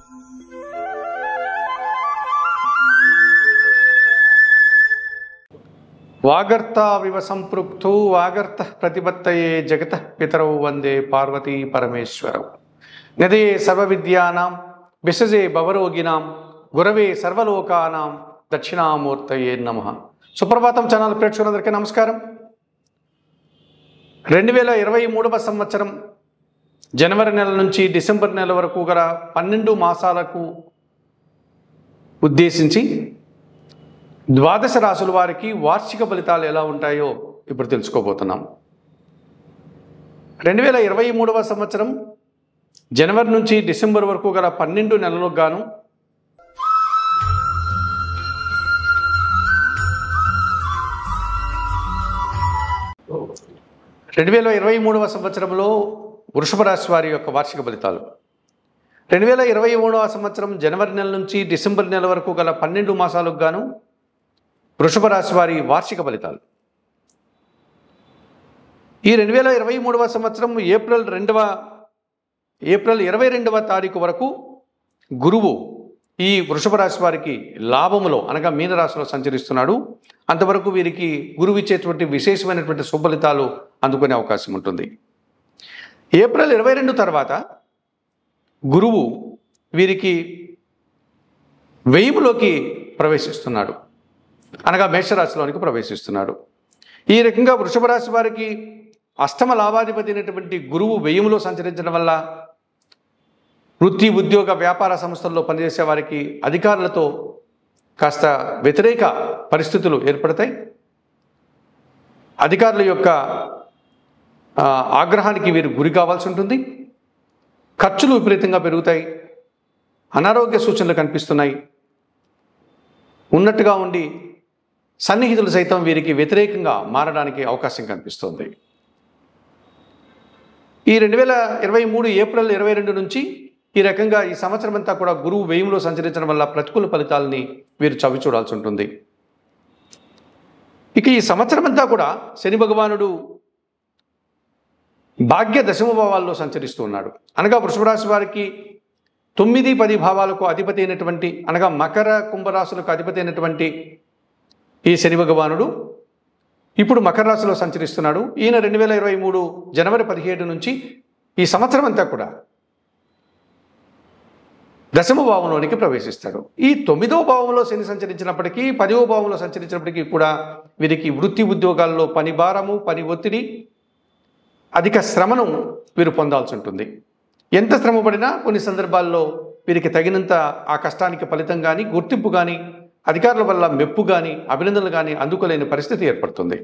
వాగర్తావివ సంపృక్తౌ వాగర్త ప్రతిపత్తయే జగత పితరౌ వందే పార్వతీ పరమేశ్వరౌ నదే సర్వవిద్యానాం విసజే భవరోగినాం గురవే సర్వలోకానాం దక్షిణామూర్తయే నమ సుప్రభాతం ఛానల్ ప్రేక్షకులందరికీ నమస్కారం రెండు వేల ఇరవై మూడవ సంవత్సరం జనవరి నెల నుంచి డిసెంబర్ నెల వరకు గల పన్నెండు మాసాలకు ఉద్దేశించి ద్వాదశ రాసుల వారికి వార్షిక ఫలితాలు ఎలా ఉంటాయో ఇప్పుడు తెలుసుకోబోతున్నాం రెండు వేల ఇరవై మూడవ సంవత్సరం జనవరి నుంచి డిసెంబర్ వరకు గల పన్నెండు నెలలకు గాను రెండు వేల ఇరవై మూడవ సంవత్సరంలో వృషభ రాశి వారి యొక్క వార్షిక ఫలితాలు రెండు వేల ఇరవై మూడవ సంవత్సరం జనవరి నెల నుంచి డిసెంబర్ నెల వరకు గల పన్నెండు మాసాలకు గాను వృషభ రాశి వారి వార్షిక ఫలితాలు ఈ రెండు వేల ఇరవై మూడవ సంవత్సరం ఏప్రిల్ రెండవ ఏప్రిల్ ఇరవై రెండవ తారీఖు వరకు గురువు ఈ వృషభ రాశి వారికి లాభములో అనగా మీనరాశిలో సంచరిస్తున్నాడు అంతవరకు వీరికి గురువు ఇచ్చేటువంటి విశేషమైనటువంటి శుభఫలితాలు అందుకునే అవకాశం ఉంటుంది ఏప్రిల్ ఇరవై రెండు తర్వాత గురువు వీరికి వెయ్యిలోకి ప్రవేశిస్తున్నాడు అనగా మేషరాశిలోనికి ప్రవేశిస్తున్నాడు ఈ రకంగా వృషభ రాశి వారికి అష్టమ లాభాధిపతి అయినటువంటి గురువు వ్యయములో సంచరించడం వల్ల వృత్తి ఉద్యోగ వ్యాపార సంస్థల్లో పనిచేసే వారికి అధికారులతో కాస్త వ్యతిరేక పరిస్థితులు ఏర్పడతాయి అధికారుల యొక్క ఆ, ఆగ్రహానికి వీరు గురి కావాల్సి ఉంటుంది ఖర్చులు విపరీతంగా పెరుగుతాయి అనారోగ్య సూచనలు కనిపిస్తున్నాయి ఉన్నట్టుగా ఉండి సన్నిహితులు సైతం వీరికి వ్యతిరేకంగా మారడానికి అవకాశం కనిపిస్తోంది ఈ రెండు వేల ఇరవై మూడు ఏప్రిల్ ఇరవై రెండు నుంచి ఈ రకంగా ఈ సంవత్సరం అంతా కూడా గురువు వ్యయంలో సంచరించడం వల్ల ప్రతికూల ఫలితాలని వీరు చవి చూడాల్సి ఉంటుంది ఇక ఈ సంవత్సరం అంతా కూడా శని భగవానుడు భాగ్య దశమ భావాల్లో సంచరిస్తూ ఉన్నాడు అనగా వృషభ రాశి వారికి తొమ్మిది పది భావాలకు అధిపతి అయినటువంటి అనగా మకర కుంభరాశులకు అధిపతి అయినటువంటి ఈ శని భగవానుడు ఇప్పుడు మకర రాశిలో సంచరిస్తున్నాడు ఈయన రెండు వేల ఇరవై మూడు జనవరి పదిహేడు నుంచి ఈ సంవత్సరం అంతా కూడా దశమ భావంలోనికి ప్రవేశిస్తాడు ఈ తొమ్మిదవ భావంలో శని సంచరించినప్పటికీ పదవ భావంలో సంచరించినప్పటికీ కూడా వీరికి వృత్తి ఉద్యోగాల్లో పని భారము పని ఒత్తిడి అధిక శ్రమను వీరు పొందాల్సి ఉంటుంది ఎంత శ్రమ పడినా కొన్ని సందర్భాల్లో వీరికి తగినంత ఆ కష్టానికి ఫలితం కానీ గుర్తింపు కానీ అధికారుల వల్ల మెప్పు కానీ అభినందనలు కానీ అందుకోలేని పరిస్థితి ఏర్పడుతుంది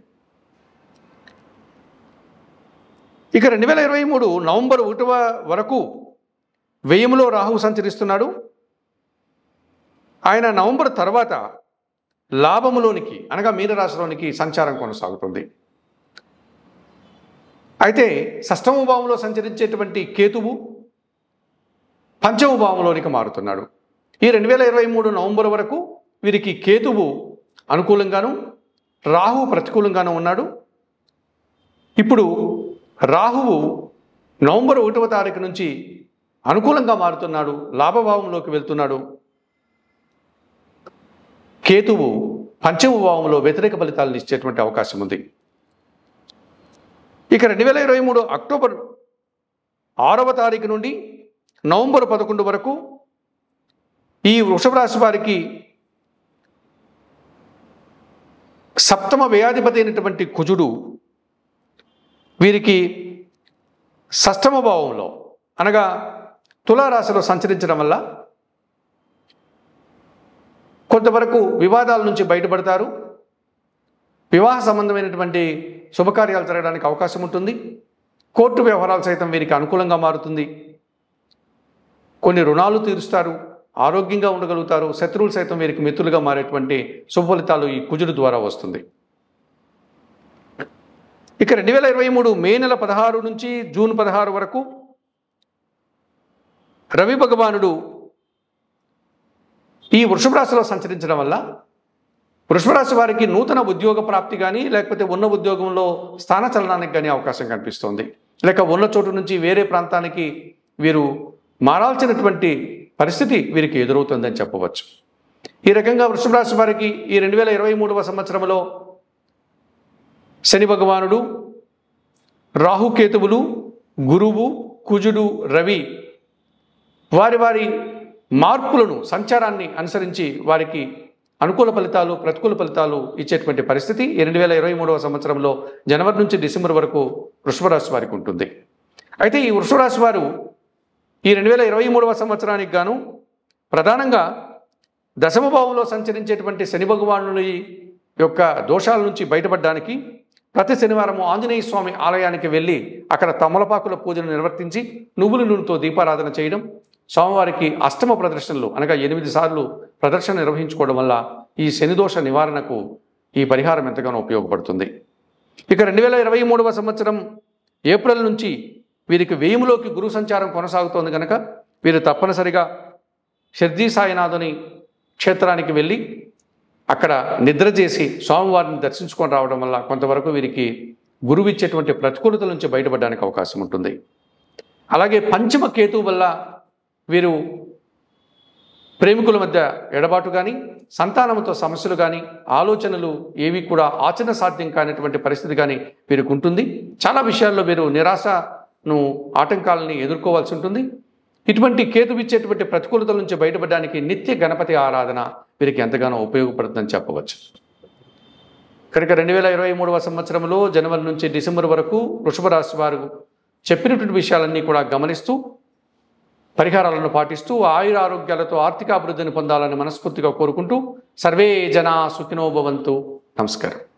ఇక రెండు వేల ఇరవై మూడు నవంబర్ ఒకటవ వరకు వ్యయములో రాహువు సంచరిస్తున్నాడు ఆయన నవంబర్ తర్వాత లాభములోనికి అనగా మీనరాశిలోనికి సంచారం కొనసాగుతుంది అయితే షష్టమ భావంలో సంచరించేటువంటి కేతువు పంచమ భావంలోనికి మారుతున్నాడు ఈ రెండు వేల ఇరవై మూడు నవంబర్ వరకు వీరికి కేతువు అనుకూలంగాను రాహు ప్రతికూలంగాను ఉన్నాడు ఇప్పుడు రాహువు నవంబర్ ఒకటవ తారీఖు నుంచి అనుకూలంగా మారుతున్నాడు లాభభావంలోకి వెళ్తున్నాడు కేతువు పంచమ భావంలో వ్యతిరేక ఫలితాలను ఇచ్చేటువంటి అవకాశం ఉంది ఇక రెండు వేల ఇరవై మూడు అక్టోబర్ ఆరవ తారీఖు నుండి నవంబర్ పదకొండు వరకు ఈ వృషభ రాశి వారికి సప్తమ వ్యయాధిపతి అయినటువంటి కుజుడు వీరికి షష్టమ భావంలో అనగా తులారాశిలో సంచరించడం వల్ల కొంతవరకు వివాదాల నుంచి బయటపడతారు వివాహ సంబంధమైనటువంటి శుభకార్యాలు జరగడానికి అవకాశం ఉంటుంది కోర్టు వ్యవహారాలు సైతం వీరికి అనుకూలంగా మారుతుంది కొన్ని రుణాలు తీరుస్తారు ఆరోగ్యంగా ఉండగలుగుతారు శత్రువులు సైతం వీరికి మిత్రులుగా మారేటువంటి శుభ ఫలితాలు ఈ కుజుడు ద్వారా వస్తుంది ఇక రెండు వేల ఇరవై మూడు మే నెల పదహారు నుంచి జూన్ పదహారు వరకు రవి భగవానుడు ఈ వృషభ రాశిలో సంచరించడం వల్ల వృషభ రాశి వారికి నూతన ఉద్యోగ ప్రాప్తి కానీ లేకపోతే ఉన్న ఉద్యోగంలో స్థానచలనానికి కానీ అవకాశం కనిపిస్తోంది లేక ఉన్న చోటు నుంచి వేరే ప్రాంతానికి వీరు మారాల్సినటువంటి పరిస్థితి వీరికి ఎదురవుతుందని చెప్పవచ్చు ఈ రకంగా వృషభ రాశి వారికి ఈ రెండు వేల ఇరవై మూడవ సంవత్సరంలో శని భగవానుడు రాహుకేతువులు గురువు కుజుడు రవి వారి వారి మార్పులను సంచారాన్ని అనుసరించి వారికి అనుకూల ఫలితాలు ప్రతికూల ఫలితాలు ఇచ్చేటువంటి పరిస్థితి ఈ రెండు వేల ఇరవై మూడవ సంవత్సరంలో జనవరి నుంచి డిసెంబర్ వరకు వృషభ రాశి వారికి ఉంటుంది అయితే ఈ వృషభ రాశి వారు ఈ రెండు వేల ఇరవై మూడవ సంవత్సరానికి గాను ప్రధానంగా దశమ భావంలో సంచరించేటువంటి శని భగవానుని యొక్క దోషాల నుంచి బయటపడడానికి ప్రతి శనివారం ఆంజనేయ స్వామి ఆలయానికి వెళ్ళి అక్కడ తమలపాకుల పూజను నిర్వర్తించి నువ్వుల నూనెతో దీపారాధన చేయడం స్వామివారికి అష్టమ ప్రదర్శనలు అనగా ఎనిమిది సార్లు ప్రదర్శన నిర్వహించుకోవడం వల్ల ఈ శనిదోష నివారణకు ఈ పరిహారం ఎంతగానో ఉపయోగపడుతుంది ఇక రెండు వేల ఇరవై మూడవ సంవత్సరం ఏప్రిల్ నుంచి వీరికి వేయములోకి గురు సంచారం కొనసాగుతోంది కనుక వీరు తప్పనిసరిగా షిర్జీ సాయినాథుని క్షేత్రానికి వెళ్ళి అక్కడ నిద్ర చేసి స్వామివారిని దర్శించుకొని రావడం వల్ల కొంతవరకు వీరికి గురువు ఇచ్చేటువంటి ప్రతికూలతల నుంచి బయటపడడానికి అవకాశం ఉంటుంది అలాగే పంచమ కేతువు వల్ల వీరు ప్రేమికుల మధ్య ఎడబాటు కానీ సంతానంతో సమస్యలు కానీ ఆలోచనలు ఏవి కూడా ఆచరణ సాధ్యం కానిటువంటి పరిస్థితి కానీ వీరికి ఉంటుంది చాలా విషయాల్లో వీరు నిరాశను ఆటంకాలని ఎదుర్కోవాల్సి ఉంటుంది ఇటువంటి కేతు ఇచ్చేటువంటి ప్రతికూలతల నుంచి బయటపడడానికి నిత్య గణపతి ఆరాధన వీరికి ఎంతగానో ఉపయోగపడుతుందని చెప్పవచ్చు కనుక రెండు వేల ఇరవై మూడవ సంవత్సరంలో జనవరి నుంచి డిసెంబర్ వరకు వృషభ రాశి వారు చెప్పినటువంటి విషయాలన్నీ కూడా గమనిస్తూ పరిహారాలను పాటిస్తూ ఆయుర ఆరోగ్యాలతో ఆర్థిక అభివృద్ధిని పొందాలని మనస్ఫూర్తిగా కోరుకుంటూ సర్వే జనా సుఖినో భవంతు నమస్కారం